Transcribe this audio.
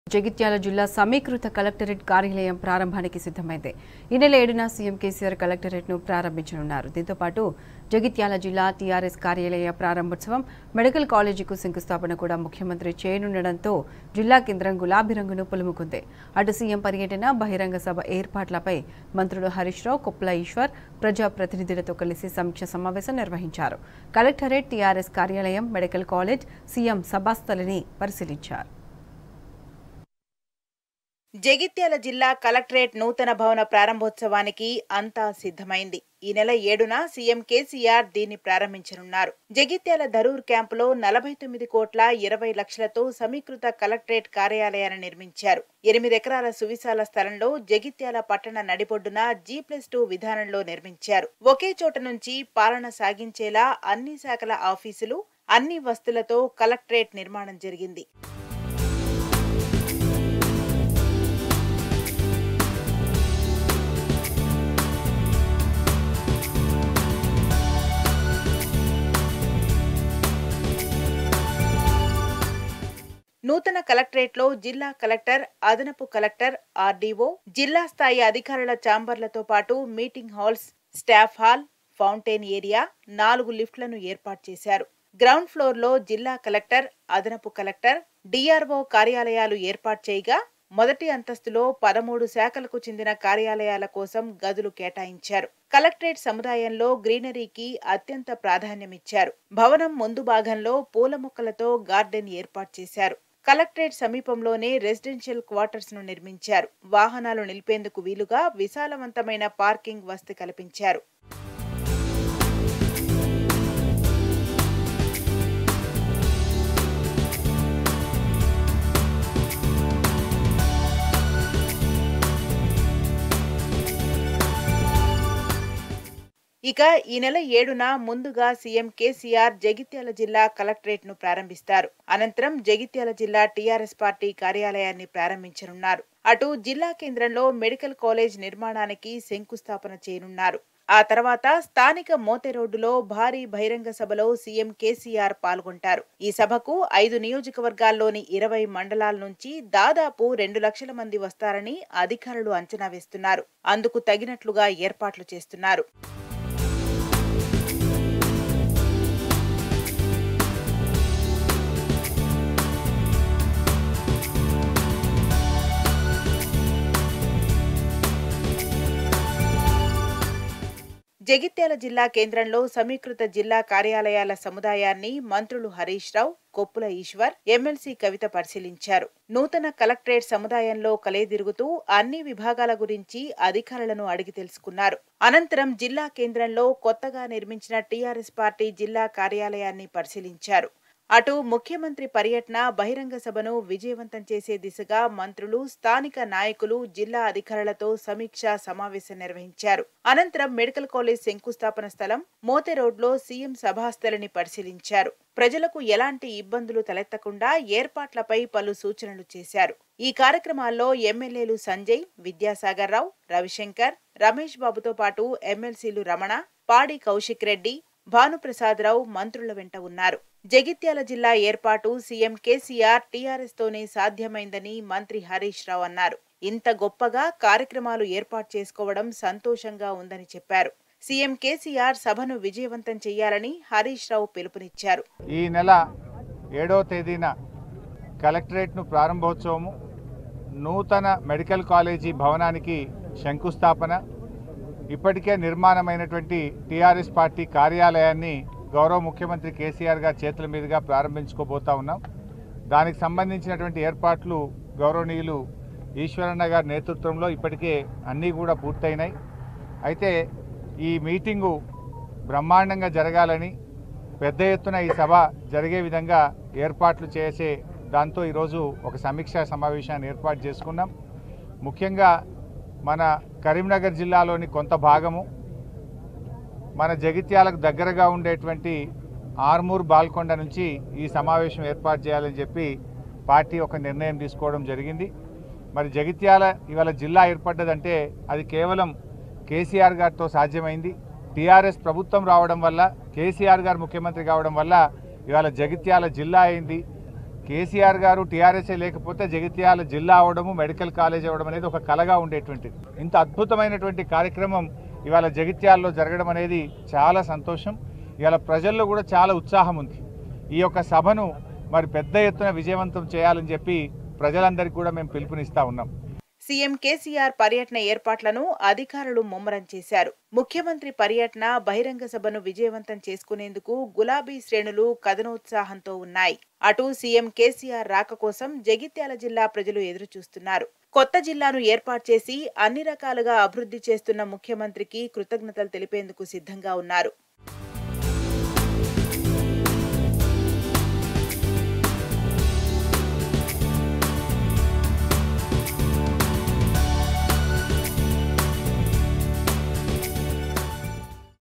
జగిత్యాల జిల్లా సమీకృత కలెక్టరేట్ కార్యాలయం ప్రారంభానికి సిద్ధమైంది ఈ నెల ఏడున సీఎం కేసీఆర్ కలెక్టరేట్ను ప్రారంభించనున్నారు దీంతో పాటు జగిత్యాల జిల్లా టీఆర్ఎస్ కార్యాలయ ప్రారంభోత్సవం మెడికల్ కాలేజీకు శంకుస్థాపన కూడా ముఖ్యమంత్రి చేయనుండడంతో జిల్లా కేంద్రం గులాబీ రంగును పులుముకుంది అటు సీఎం పర్యటన బహిరంగ సభ ఏర్పాట్లపై మంత్రులు హరీష్ రావు కొప్పుల ఈశ్వర్ ప్రజాప్రతినిధులతో కలిసి సమీక్ష సమావేశం నిర్వహించారు కలెక్టరేట్ టీఆర్ఎస్ కార్యాలయం మెడికల్ కాలేజ్ సీఎం సభాస్థలిని పరిశీలించారు జగిత్యాల జిల్లా కలెక్టరేట్ నూతన భవన ప్రారంభోత్సవానికి అంతా సిద్ధమైంది ఈ నెల ఏడున సీఎం కేసీఆర్ దీన్ని ప్రారంభించనున్నారు జగిత్యాల ధరూర్ క్యాంపులో నలభై తొమ్మిది కోట్ల ఇరవై లక్షలతో సమీకృత కలెక్టరేట్ కార్యాలయాన్ని నిర్మించారు ఎనిమిది ఎకరాల సువిశాల స్థలంలో జగిత్యాల పట్టణ నడిబొడ్డున జీ ప్లస్ టూ విధానంలో నిర్మించారు ఒకే చోట నుంచి పాలన సాగించేలా అన్ని శాఖల ఆఫీసులు అన్ని వస్తులతో కలెక్టరేట్ నిర్మాణం జరిగింది నూతన కలెక్టరేట్లో జిల్లా కలెక్టర్ అదనపు కలెక్టర్ ఆర్డీఓ జిల్లా స్థాయి అధికారుల ఛాంబర్లతో పాటు meeting halls staff hall fountain area నాలుగు లిఫ్ట్లను ఏర్పాటు చేశారు గ్రౌండ్ ఫ్లోర్లో జిల్లా కలెక్టర్ అదనపు కలెక్టర్ డిఆర్ఓ కార్యాలయాలు ఏర్పాటు చేయగా మొదటి అంతస్తులో పదమూడు శాఖలకు చెందిన కార్యాలయాల కోసం గదులు కేటాయించారు కలెక్టరేట్ సముదాయంలో గ్రీనరీకి అత్యంత ప్రాధాన్యమిచ్చారు భవనం ముందు భాగంలో పూల మొక్కలతో గార్డెన్ ఏర్పాటు చేశారు కలెక్టరేట్ సమీపంలోనే రెసిడెన్షియల్ క్వార్టర్స్ ను నిర్మించారు వాహనాలు నిలిపేందుకు వీలుగా విశాలవంతమైన పార్కింగ్ వసతి కల్పించారు ఇక ఈ నెల ఏడున ముందుగా సీఎం కేసీఆర్ జగిత్యాల జిల్లా కలెక్టరేట్ ను ప్రారంభిస్తారు అనంతరం జగిత్యాల జిల్లా టీఆర్ఎస్ పార్టీ కార్యాలయాన్ని ప్రారంభించనున్నారు అటు జిల్లా కేంద్రంలో మెడికల్ కాలేజ్ నిర్మాణానికి శంకుస్థాపన చేయనున్నారు ఆ తర్వాత స్థానిక మోతె రోడ్డులో భారీ బహిరంగ సభలో సీఎం కేసీఆర్ పాల్గొంటారు ఈ సభకు ఐదు నియోజకవర్గాల్లోని ఇరవై మండలాల నుంచి దాదాపు రెండు లక్షల మంది వస్తారని అధికారులు అంచనా వేస్తున్నారు అందుకు తగినట్లుగా ఏర్పాట్లు చేస్తున్నారు జగిత్యాల జిల్లా కేంద్రంలో సమీకృత జిల్లా కార్యాలయాల సముదాయాన్ని మంత్రులు హరీష్ రావు కొప్పుల ఈశ్వర్ ఎమ్మెల్సీ కవిత పరిశీలించారు నూతన కలెక్టరేట్ సముదాయంలో కలేదిరుగుతూ అన్ని విభాగాల గురించి అధికారులను అడిగి తెలుసుకున్నారు అనంతరం జిల్లా కేంద్రంలో కొత్తగా నిర్మించిన టీఆర్ఎస్ పార్టీ జిల్లా కార్యాలయాన్ని పరిశీలించారు అటు ముఖ్యమంత్రి పర్యటన బహిరంగ సభను విజయవంతం చేసే దిశగా మంత్రులు స్థానిక నాయకులు జిల్లా అధికారులతో సమీక్ష సమావేశం నిర్వహించారు అనంతరం మెడికల్ కాలేజ్ శంకుస్థాపన స్థలం మోతె రోడ్లో సీఎం సభాస్థలిని పరిశీలించారు ప్రజలకు ఎలాంటి ఇబ్బందులు తలెత్తకుండా ఏర్పాట్లపై పలు సూచనలు చేశారు ఈ కార్యక్రమాల్లో ఎమ్మెల్యేలు సంజయ్ విద్యాసాగర్ రావు రవిశంకర్ రమేష్ బాబుతో పాటు ఎమ్మెల్సీలు రమణ పాడి కౌశిక్ రెడ్డి భానుప్రసాదరావు మంత్రుల వెంట ఉన్నారు జగిత్యాల జిల్లా ఏర్పాటు సీఎం కేసీఆర్ టీఆర్ఎస్ తోనే సాధ్యమైందని మంత్రి హరీష్ రావు అన్నారు ఇంత గొప్పగా కార్యక్రమాలు ఏర్పాటు చేసుకోవడం సంతోషంగా ఉందని చెప్పారు సీఎం కేసీఆర్ సభను విజయవంతం చేయాలని హరీష్ రావు పిలుపునిచ్చారు ఈ నెల ఏడవ తేదీన కలెక్టరేట్ను ప్రారంభోత్సవము నూతన మెడికల్ కాలేజీ భవనానికి శంకుస్థాపన ఇప్పటికే నిర్మాణమైనటువంటి టీఆర్ఎస్ పార్టీ కార్యాలయాన్ని గౌరవ ముఖ్యమంత్రి కేసీఆర్ గారి చేతుల మీదుగా ప్రారంభించుకోబోతా ఉన్నాం దానికి సంబంధించినటువంటి ఏర్పాట్లు గౌరవనీయులు ఈశ్వరన్న గారి నేతృత్వంలో ఇప్పటికే అన్నీ కూడా పూర్తయినాయి అయితే ఈ మీటింగు బ్రహ్మాండంగా జరగాలని పెద్ద ఎత్తున ఈ సభ జరిగే విధంగా ఏర్పాట్లు చేసే దాంతో ఈరోజు ఒక సమీక్షా సమావేశాన్ని ఏర్పాటు చేసుకున్నాం ముఖ్యంగా మన కరీంనగర్ జిల్లాలోని కొంత భాగము మన జగిత్యాలకు దగ్గరగా ఉండేటువంటి ఆర్మూర్ బాల్కొండ నుంచి ఈ సమావేశం ఏర్పాటు చేయాలని చెప్పి పార్టీ ఒక నిర్ణయం తీసుకోవడం జరిగింది మరి జగిత్యాల ఇవాళ జిల్లా ఏర్పడ్డదంటే అది కేవలం కేసీఆర్ గారితో సాధ్యమైంది టీఆర్ఎస్ ప్రభుత్వం రావడం వల్ల కేసీఆర్ గారు ముఖ్యమంత్రి కావడం వల్ల ఇవాళ జగిత్యాల జిల్లా అయింది కేసీఆర్ గారు టీఆర్ఎస్ఏ లేకపోతే జగిత్యాల జిల్లా అవడము మెడికల్ కాలేజ్ అవ్వడం అనేది ఒక కలగా ఉండేటువంటిది ఇంత అద్భుతమైనటువంటి కార్యక్రమం ఇవాళ జగిత్యాలలో జరగడం అనేది చాలా సంతోషం ఇవాళ ప్రజల్లో కూడా చాలా ఉత్సాహం ఉంది ఈ యొక్క సభను మరి పెద్ద ఎత్తున విజయవంతం చేయాలని చెప్పి ప్రజలందరికీ కూడా మేము పిలుపునిస్తా ఉన్నాం సీఎం కేసీఆర్ పర్యటన ఏర్పాట్లను అధికారులు ముమ్మరం చేశారు ముఖ్యమంత్రి పర్యటన బహిరంగ సభను విజయవంతం చేసుకునేందుకు గులాబీ శ్రేణులు కథనోత్సాహంతో ఉన్నాయి అటు సీఎం కేసీఆర్ రాక కోసం జగిత్యాల జిల్లా ప్రజలు ఎదురుచూస్తున్నారు కొత్త జిల్లాను ఏర్పాటు చేసి అన్ని రకాలుగా అభివృద్ధి చేస్తున్న ముఖ్యమంత్రికి కృతజ్ఞతలు తెలిపేందుకు సిద్ధంగా ఉన్నారు